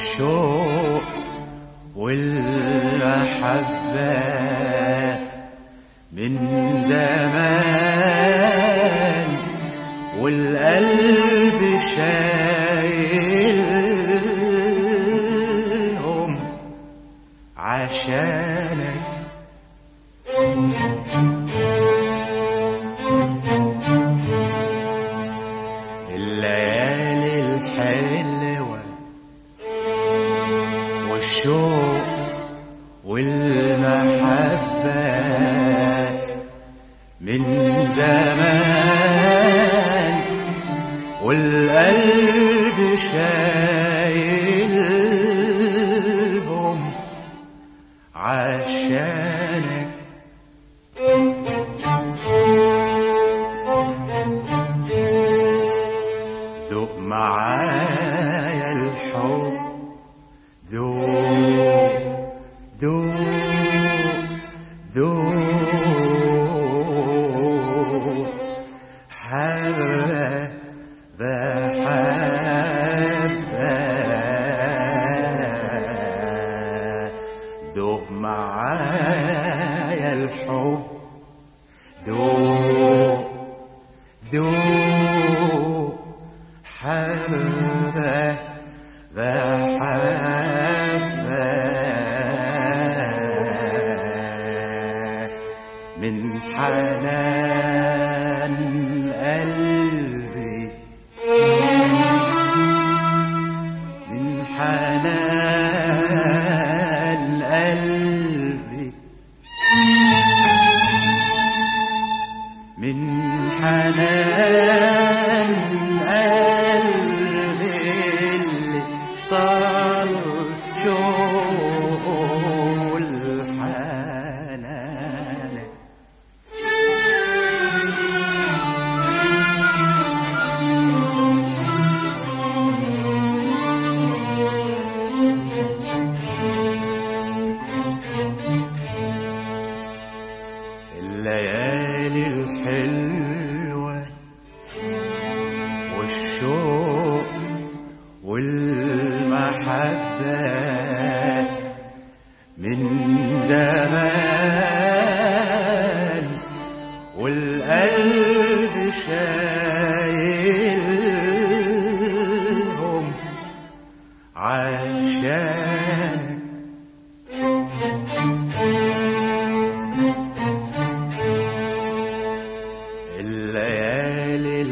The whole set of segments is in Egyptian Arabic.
والشوق والمحبة من زمان والقلب شايلهم عشانك الليالي الحلوة والشوق والمحبة من زمان والقلب شايلهم عشانك ذوق معايا الحب ذوق ذوق ذوق حبة بحبة ذوق معايا الحب ذوق ذوق حبة بحبة من حنان قلبي من حنان قلبي من حنان قلبي اللي طال شوق الحنان الليالي الحلوة والشوق والمحبة من زمان والقلب شايلهم عشانك الليالي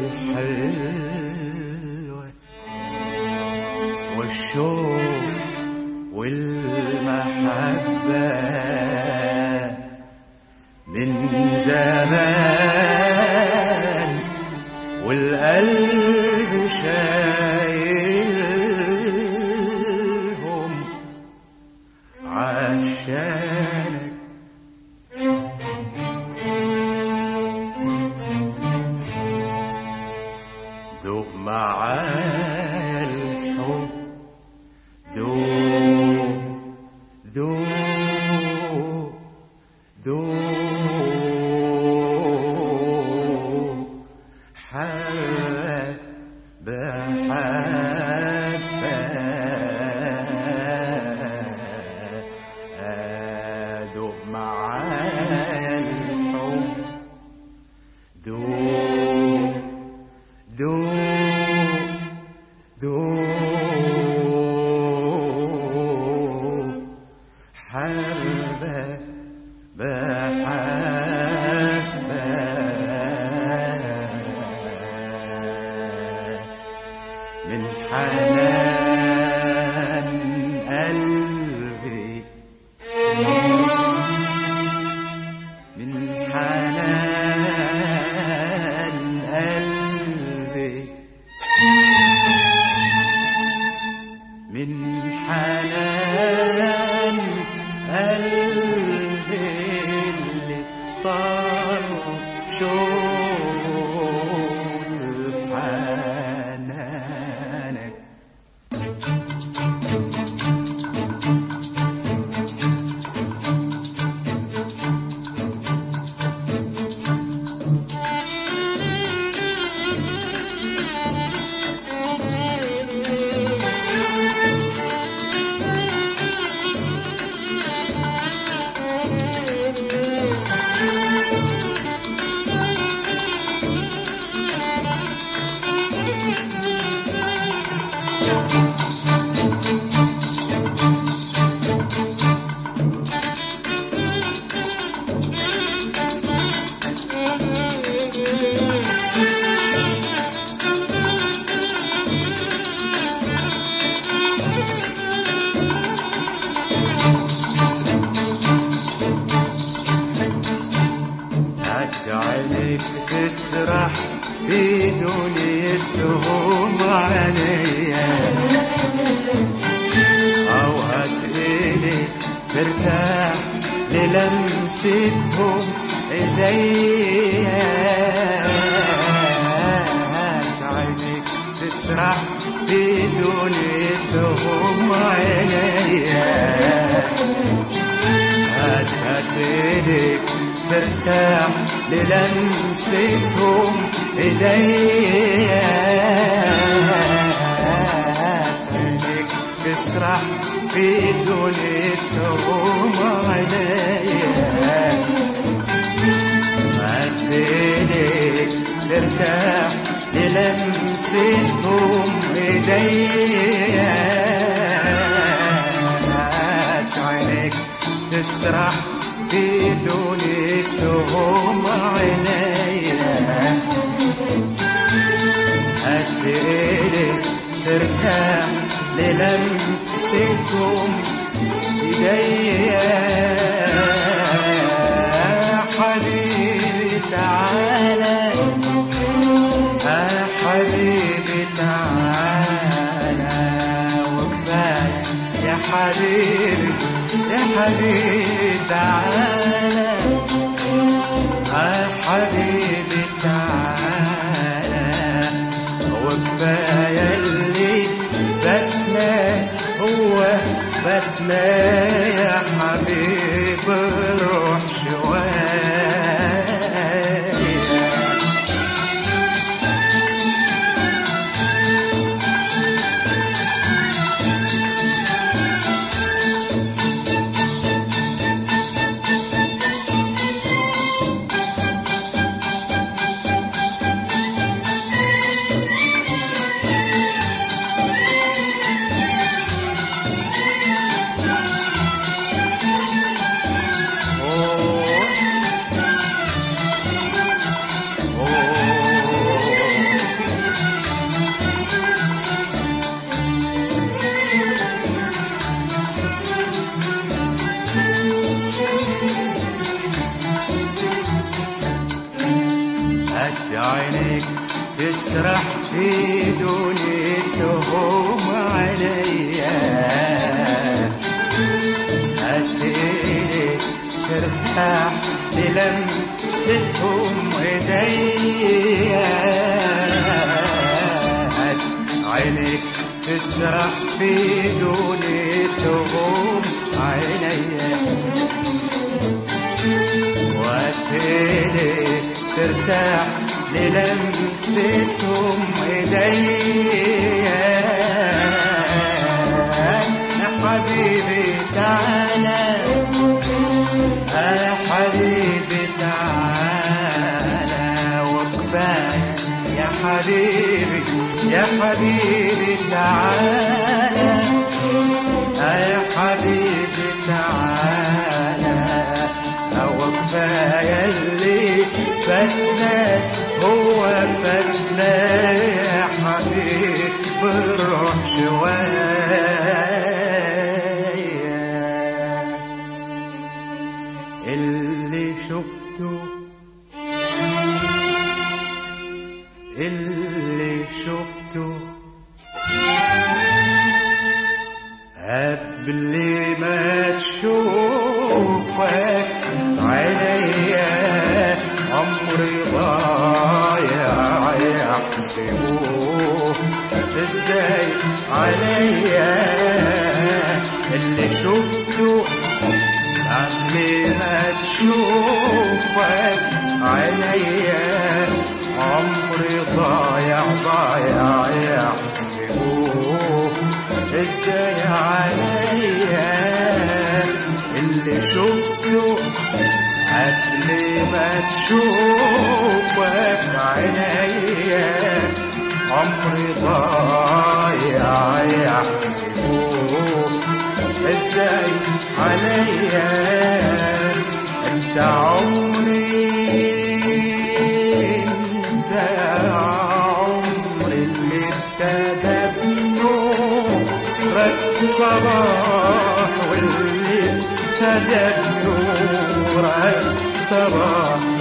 الحلوة والشوق والمحبة من زمان والقلب شايلهم عشانك ذوق معايا الحب ذوق ذوق ذوق تسرح في دنيتهم عليا اوقات ايدك ترتاح للمستهم ايديا عينك تسرح في دنيتهم عليا هات هات ايدك ترتاح للمستهم ايديا عينك تسرح في دنيتهم عليا هات ايدك ترتاح للمستهم ايديا هات عينك تسرح في دنيتهم عينيا هات ايدك ترتاح للمستهم ايديا حبيبي تعالى يا حبيبي تعالى وكفاية يا حبيبي يا حبيبي تعالى يا حبيبي تعالى وكفاية اللي فاتنا هو فاتنا يا حبيبي روح شوية هات عينك تسرح في دنيتهم عليا هات ايدك ترتاح للمستهم ايديا هات عينك تسرح في دنيتهم عينيا واتلك ترتاح للمستهم ايديا يا حبيبي تعالى يا حبيبي تعالى وكفاية يا حبيبي يا حبيبي تعالى يا حبيبي تعالى هو كفاية اللي فاتنا هو فاتنا يا حبيبي بالروح شوية اللي شفته اللي شفته قبل ما تشوفك عينيا عمري ضايع يحسبوه ازاي عليا اللي شفته قبل ما تشوفك عينيا عمري ضايع ضايع يحسبوه ازاي عليا اللي شفته قبل ما تشوفك عينيا عمري ضايع يحسبوه ازاي عليا انت عمري انت عمري اللي ابتدى بنورك صباح واللي ابتدى بنورك صباح